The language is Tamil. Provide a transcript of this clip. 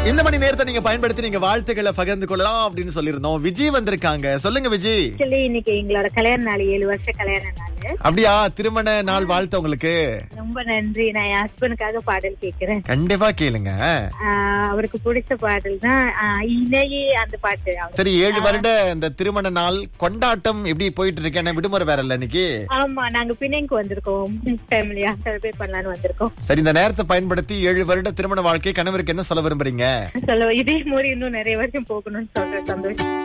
இந்த மணி நேரத்தை நீங்க பயன்படுத்தி நீங்க வாழ்த்துக்களை பகிர்ந்து கொள்ளலாம் அப்படின்னு சொல்லியிருந்தோம் விஜய் வந்திருக்காங்க சொல்லுங்க விஜய் ஆக்சுவலி இன்னைக்கு எங்களோட கல்யாண நாள் ஏழு வருஷ கல்யாண நாள் அப்படியா திருமண நாள் வாழ்த்து உங்களுக்கு ரொம்ப நன்றி நான் என் ஹஸ்பண்டுக்காக பாடல் கேக்குறேன் கண்டிப்பா கேளுங்க ஆஹ் அவருக்கு பிடிச்ச பாடல் தான் ஆஹ் இணையே அந்த பாட்டு அவர். சரி ஏழு வருட இந்த திருமண நாள் கொண்டாட்டம் எப்படி போயிட்டு இருக்கு என்ன விடுமுறை வேற இல்ல இன்னைக்கு ஆமா நாங்க பிணைக்கு வந்திருக்கோம் ஃபேமிலியா செலிப்ரேட் பண்ணலாம்னு வந்திருக்கோம் சரி இந்த நேரத்தை பயன்படுத்தி ஏழு வருட திருமண வாழ்க்கை கணவருக்கு என்ன சொல்ல விரும்புறீங்க சொல்ல இதே மாதிரி இன்னும் நிறைய வருஷம் போகணும்னு சொல்றேன் சந்தோஷம்